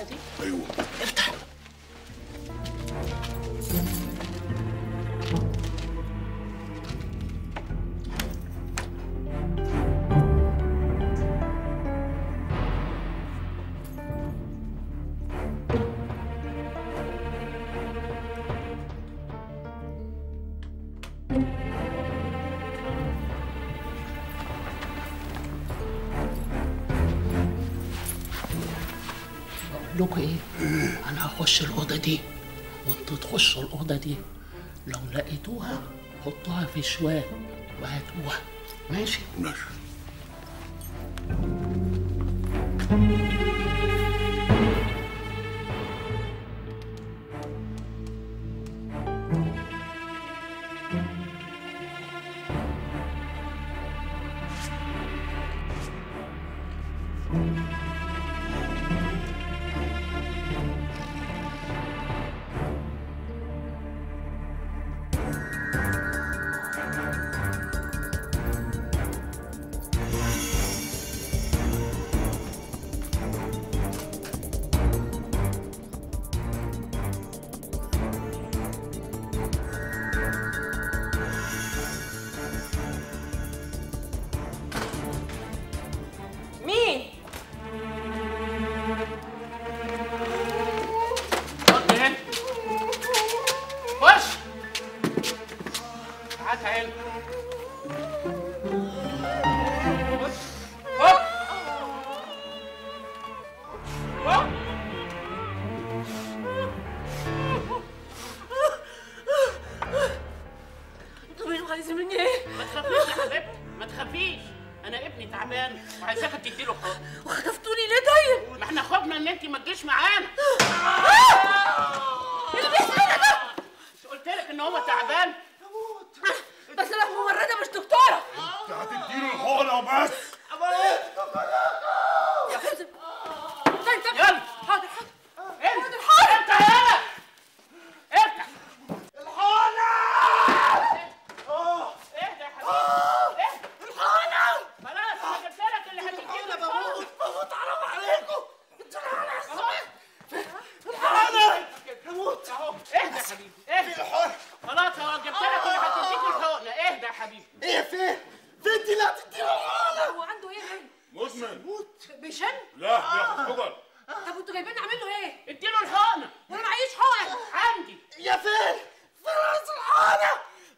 الشقه دي ايوه افتح بقول لكم ايه انا هخش الاوضه دي وانتوا تخشوا الاوضه دي لو لقيتوها حطوها في شوال وهاتوها ماشي ماشي مين؟ خد هنا خش تعال تعال خش هوب هوب انتوا مين عايزين مني ايه؟ ما تخافيش يا حبيبتي ما تخافيش انا ابني تعبان وعايزاك تديله حقن وخطفتوني ليه طيب؟ ما احنا خفنا ان انت ما تجيش معانا اللي بيحصل ده مش قلت لك ان هو تعبان بس انا ممرضه مش دكتوره انت هتديله الحقنه وبس يا حازم طيب طيب يلا. حاضر حاضر انت انت يلا افتح الحقنه اهدى يا حبيبي اهدى الحقنه خلاص انا قلت لك اللي هتديله الحقن بموت حرام عليكم الحقنه هموت اهو اهدى يا حبيبي اهدى الحقنه خلاص هو جبت لك اللي هتديك الحقنه اهدى يا حبيبي ايه فين فين دي اللي هتديله الحقنه هو عنده ايه يعني؟ مدمن بيشن؟ لا بياخد حجر طب انتوا جايبين نعمل له ايه؟ اديله الحقنه وانا معيش حقن عندي يا فين فين راس الحقنه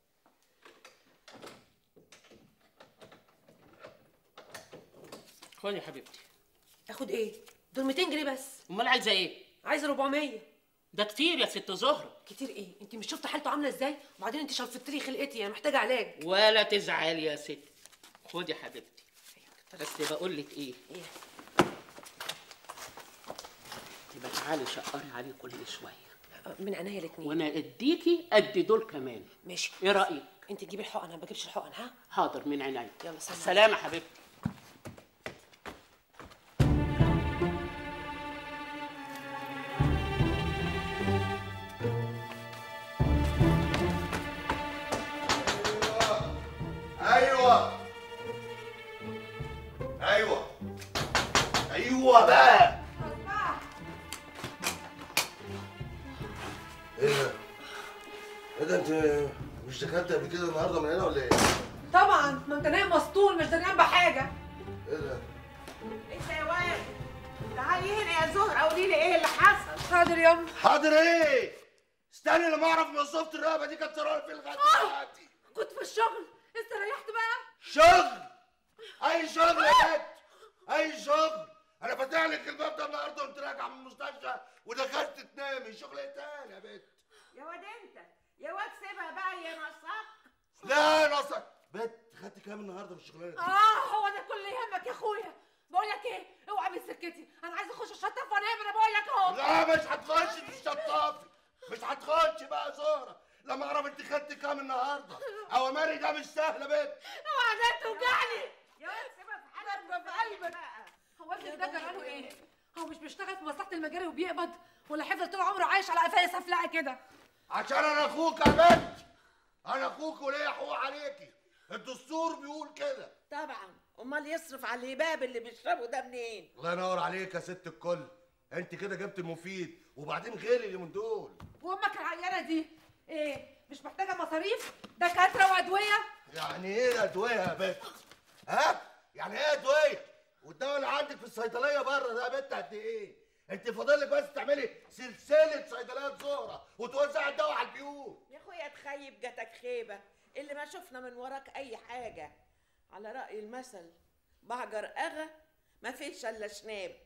خد يا حبيبتي اخد ايه؟ دول 200 جنيه بس امال عايزه ايه عايزه 400 ده كتير يا ست زهره كتير ايه؟ انت مش شفت حالته عامله ازاي؟ وبعدين انت شلفتلي خلقتي انا محتاجه علاج ولا تزعلي يا ست خد يا حبيبتي بس بقول لك ايه ايه؟ يبقى تعالي شقري عليه كل شويه من عينيا الاثنين وانا اديكي قد دول كمان ماشي ايه رايك انت تجيبي الحقن انا ما بجيبش الحقن ها؟ حاضر من عينيا يلا سلام. سلام يا حبيبتي ايوه ايوه ايوه بقى ايه ده؟ ايه ده انت مش دخلت قبل كده النهارده من هنا ولا ايه؟ طبعا ما انت نايم مسطول مش دريان بحاجه ايه ده؟ انت يا واد تعالي هنا يا زهرة قولي لي ايه اللي حصل حاضر يا حاضر ايه؟ استني لما اعرف وظيفه الرقبه دي كانت تراها في لغايه دلوقتي كنت في الشغل استريحت بقى شغل اي شغل يا بنت اي شغل انا فاتح لك الباب ده النهارده وانت راجع من المستشفى ودخلت تنامي شغل ايه تاني يا بنت يا واد انت يا واد سيبها بقى يا نصاب لا نصر بنت خدت كام النهارده في الشغلانه دي اه هو ده كل يهمك يا اخويا بقول لك ايه اوعى من سكتي انا عايزه اخش الشطه وانام انا بقول لك اهو لا مش هتخش في الشطافي مش هتخش بقى زهره لما اعرف انت خدت كام النهارده اوامري ده مش سهله بنت اوعى ده توجعني يا واد سيبها في حالها ضربة في قلبك. بقى هو ابنك ده جراله ايه هو مش بيشتغل في مصلحه المجاري وبيقبض ولا حفظ طول عمره عايش على قفايا سفلقه كده عشان انا اخوك يا بنت انا اخوك وليا حقوق عليكي الدستور بيقول كده طبعا امال يصرف على الهباب اللي بيشربه ده منين الله ينور عليك يا ست الكل انت كده جبت المفيد وبعدين غالي اللي من دول وامك العيانه دي ايه مش محتاجه مصاريف دكاتره وادويه يعني ايه ادويه يا بت ها يعني ايه ادويه والدواء اللي عندك في الصيدليه بره ده يا بت قد ايه انت فاضل لك بس تعملي سلسله صيدليات زهره وتوزعي الدواء على البيوت يا اخويا تخيب جاتك خيبه اللي ما شفنا من وراك اي حاجه على راي المثل بعجر اغا ما فيش الا شناب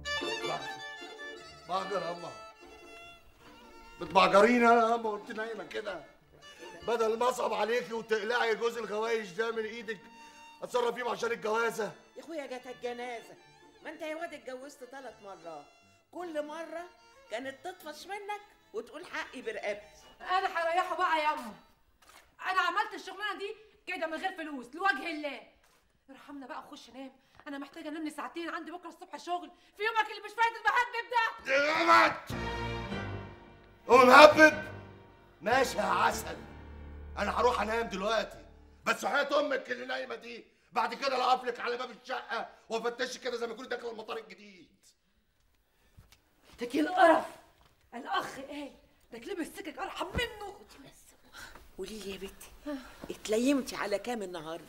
بعجر يا اما بتبعجريني انا يا اما وانت نايمه كده بدل ما اصعب عليكي وتقلعي جوز الغوايش ده من ايدك اتصرف فيهم عشان الجوازه يا اخويا جاتك جنازه ما انت يا واد اتجوزت ثلاث مرات كل مره كانت تطفش منك وتقول حقي برقبتي انا هريحه بقى يا امه انا عملت الشغلانه دي كده من غير فلوس لوجه الله ارحمنا بقى خش نام انا محتاجه انام لي ساعتين عندي بكره الصبح شغل في يومك اللي مش فايت المهبب ده غلط ومهبب ماشي يا عسل انا هروح انام دلوقتي بس حياة امك اللي نايمه دي بعد كده لا اقفلك على باب الشقه وافتشك كده زي ما كنت داخل المطار الجديد تكي القرف الاخ قال ده كلب السكك ارحم منه قولي لي يا بنتي اتليمتي على كام النهارده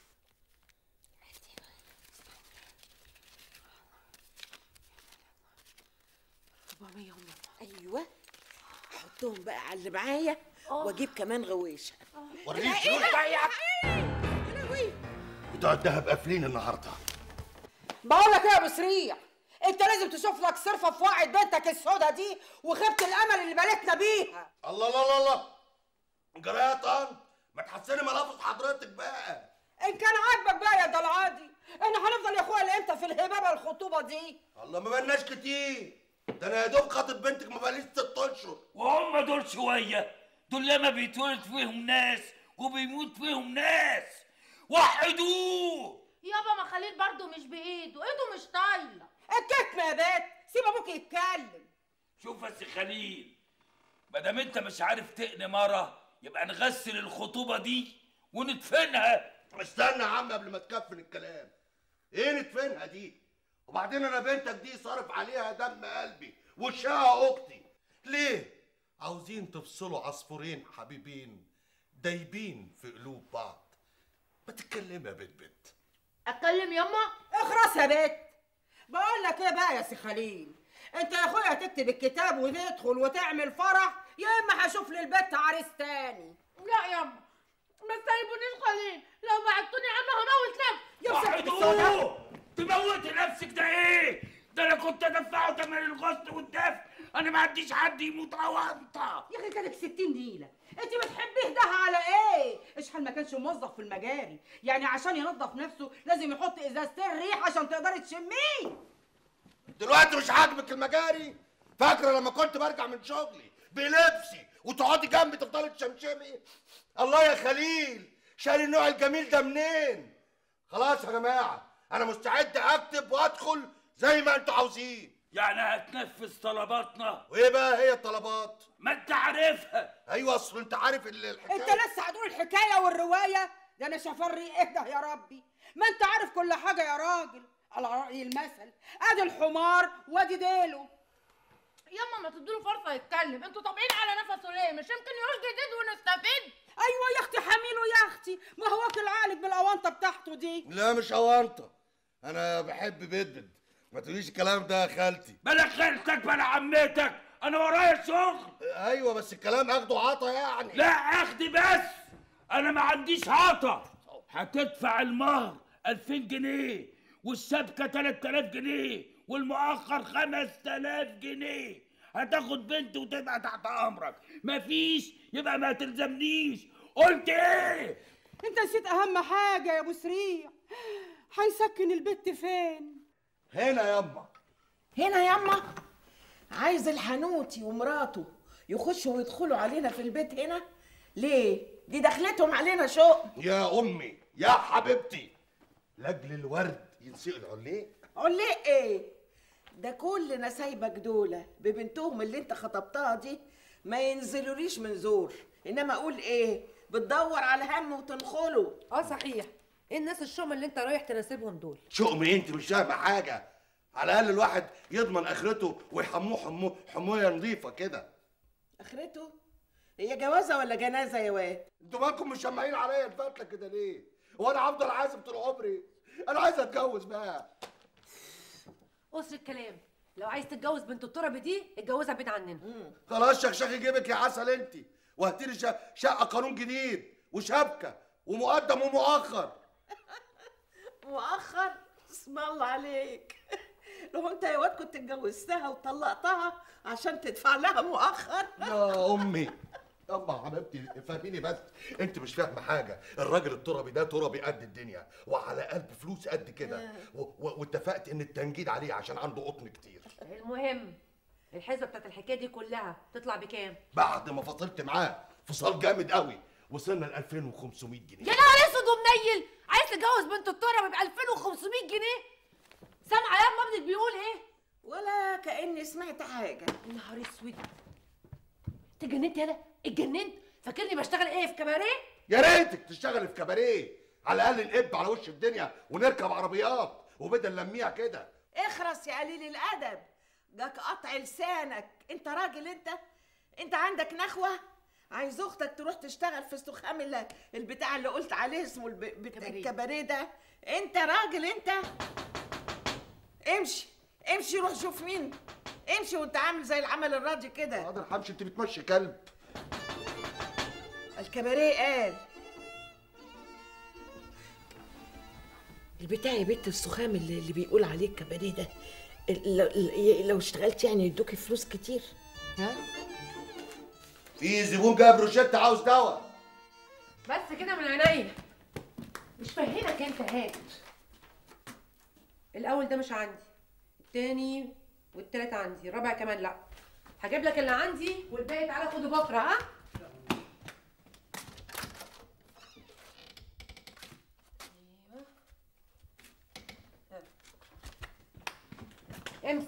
400 هم ايوه احطهم بقى على اللي معايا واجيب كمان غويشه وريني شنو يا لهوي بتوع الدهب قافلين النهارده بقول لك ايه يا ابو سريع انت لازم تشوف لك صرفه في وعد بنتك السودا دي وخيبه الامل اللي بلتنا بيها الله الله الله الله جرايه طن ما تحسني ملافظ حضرتك بقى ان كان عاجبك بقى يا دلعادي احنا هنفضل يا اخويا لامتى في الهبابه الخطوبه دي الله ما بقالناش كتير ده انا يا دوب خاطب بنتك ما بقاليش ست اشهر وهم دول شوية دول لما بيتولد فيهم ناس وبيموت فيهم ناس وحدوه يابا ما خليل برضه مش بايده ايده مش طايله الكتم يا بيت سيب ابوك يتكلم شوف يا سي خليل ما دام انت مش عارف تقني مرة يبقى نغسل الخطوبة دي وندفنها استنى يا عم قبل ما تكفن الكلام ايه ندفنها دي وبعدين انا بنتك دي صارف عليها دم قلبي وشها اختي ليه عاوزين تفصلوا عصفورين حبيبين دايبين في قلوب بعض ما تتكلمي يا بنت بنت اتكلم ياما اخرس يا بيت بقول لك ايه بقى يا سي خليل انت يا اخويا هتكتب الكتاب وتدخل وتعمل فرح يا اما هشوف للبت عريس تاني لا ياما ما تسيبونيش خليل لو بعتوني عنه هموت نفسي يا ست السوداء وحدوه تموت نفسك ده ايه ده انا كنت ادفعه تمن الغسل والدفن انا ما عنديش حد يموت او انطى يا اخي كانك 60 نيله انت بتحبيه ده على ايه اشحال ما كانش موظف في المجاري يعني عشان ينظف نفسه لازم يحط ازازتين ريح عشان تقدري تشميه دلوقتي مش عاجبك المجاري فاكره لما كنت برجع من شغلي بلبسي وتقعدي جنبي تفضلي تشمشمي الله يا خليل شاري النوع الجميل ده منين خلاص يا جماعه انا مستعد اكتب وادخل زي ما انتوا عاوزين يعني هتنفذ طلباتنا وايه بقى هي الطلبات ما انت عارفها ايوه اصل انت عارف ال- الحكايه انت لسه هتقول الحكايه والروايه ده انا شفري اهدى يا ربي ما انت عارف كل حاجه يا راجل على راي المثل ادي الحمار وادي ديله ياما ما تدوله فرصه يتكلم انتوا طابعين على نفسه ليه مش يمكن يعوز جديد ونستفيد ايوه يا اختي حميله يا اختي ما هو واكل عقلك بالاونطه بتاعته دي لا مش اوانطه انا بحب بدبد ما تقوليش الكلام ده يا خالتي بلا خالتك بلا عمتك انا ورايا شغل ايوه بس الكلام اخده عطا يعني لا اخدي بس انا ما عنديش عطا هتدفع المهر 2000 جنيه والشبكه 3000 جنيه والمؤخر 5000 جنيه هتاخد بنت وتبقى تحت امرك مفيش يبقى ما تلزمنيش قلت ايه انت نسيت اهم حاجه يا ابو سريع هيسكن البت فين هنا ياما هنا ياما عايز الحنوتي ومراته يخشوا ويدخلوا علينا في البيت هنا ليه دي دخلتهم علينا شوق يا امي يا حبيبتي لاجل الورد ينسقوا العليق اقول ليه ايه ده كل نسايبك دول ببنتهم اللي انت خطبتها دي ما ينزلوليش من زور انما اقول ايه بتدور على هم وتنخله اه صحيح ايه الناس الشوم اللي انت رايح تناسبهم دول شؤمي انت مش فاهمه حاجه على الاقل الواحد يضمن اخرته ويحموه حمو حمويه نظيفه كده اخرته هي جوازه ولا جنازه يا واد انتوا مالكم مشمعين عليا الفتله كده ليه هو انا هفضل عازب طول عمري انا عايز اتجوز بقى قصر الكلام لو عايز تتجوز بنت التربي دي اتجوزها بعيد عننا خلاص شخشخي جيبك يا عسل انت وهاتيلي شا- شقه قانون جديد وشبكه ومقدم ومؤخر مؤخر اسم الله عليك لو انت يا واد كنت اتجوزتها وطلقتها عشان تدفع لها مؤخر يا امي يما حبيبتي فهميني بس انت مش فاهمه حاجه الراجل التربي ده تربي قد الدنيا وعلى قلب فلوس قد كده و- و- واتفقت ان التنجيد عليه عشان عنده قطن كتير المهم الحسبه بتاعت الحكايه دي كلها تطلع بكام بعد ما فصلت معاه فصال جامد قوي وصلنا ل 2500 جنيه يا نهار اسود ومنيل عايز تتجوز بنت التربي ب 2500 جنيه سامعه يا اما ابنك بيقول ايه ولا كاني سمعت حاجه يا نهار اسود انت اتجننت يالا اتجننت فاكرني بشتغل ايه في كباريه يا ريتك تشتغل في كباريه على الاقل نقب على وش الدنيا ونركب عربيات وبدل لميها كده اخرس يا قليل الادب جاك قطع لسانك انت راجل انت انت عندك نخوه عايز اختك تروح تشتغل في استخام ال- البتاع اللي قلت عليه اسمه الب... بت... كباريه. الكباريه ده انت راجل انت امشي امشي روح شوف مين امشي وانت عامل زي العمل الراضي كده حاضر همشي انت بتمشي كلب الكباريه قال البتاع يا بنت السخام اللي, اللي بيقول عليه الكباريه ده ال- لو, لو اشتغلت يعني يدوكي فلوس كتير ها في زبون جايب روشته عاوز دواء بس كده من عينيا مش فاهمك انت هات الاول ده مش عندي التاني والتالت عندي الرابع كمان لا هجيب لك اللي عندي والباقي تعالى خده بكره ها أيوة. ها. امسك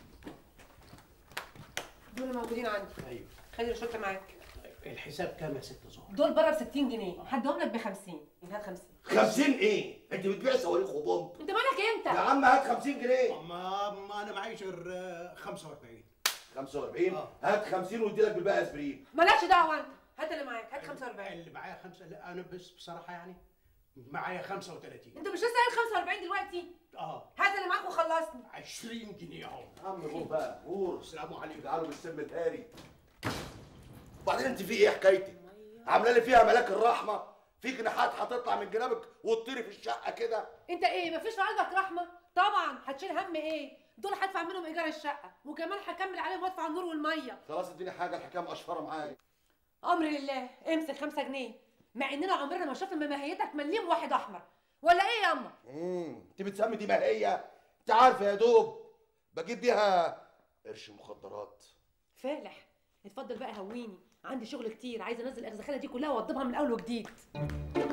دول موجودين عندي ايوه خلي الشرطه معاك الحساب كام يا ست زهر؟ دول بره ب 60 جنيه هديهم لك ب 50 هات 50 50 ايه انت بتبيع صواريخ وبومب انت مالك انت يا عم هات 50 جنيه ما ما انا معيش غير آه، 45 45 آه. هات 50 وادي لك بالباقي اسبرين مالكش دعوه انت هات اللي معاك هات 45 اللي معايا خمسة لا انا بس بصراحة يعني معايا 35 انت مش لسه قايل 45 دلوقتي اه هات اللي معاك وخلصني 20 جنيه اهو يا عم روح بقى غور السلام عليكم تعالوا بالسم الهاري وبعدين انت في ايه حكايتك عامله لي فيها ملاك الرحمه في جناحات هتطلع من جنابك وتطيري في الشقه كده انت ايه مفيش في قلبك رحمه طبعا هتشيل هم ايه دول هدفع منهم ايجار الشقه وكمان هكمل عليهم وادفع النور والميه خلاص اديني حاجه الحكايه مقشفره معايا امر لله امسك 5 جنيه مع اننا عمرنا ما شفنا مماهيتك مليم واحد احمر ولا ايه ياما امم انت بتسمي دي ماهيه انت عارفه يا دوب بجيب بيها قرش مخدرات فالح اتفضل بقى هويني عندي شغل كتير عايزه انزل الاغزخانه دي كلها واوضبها من اول وجديد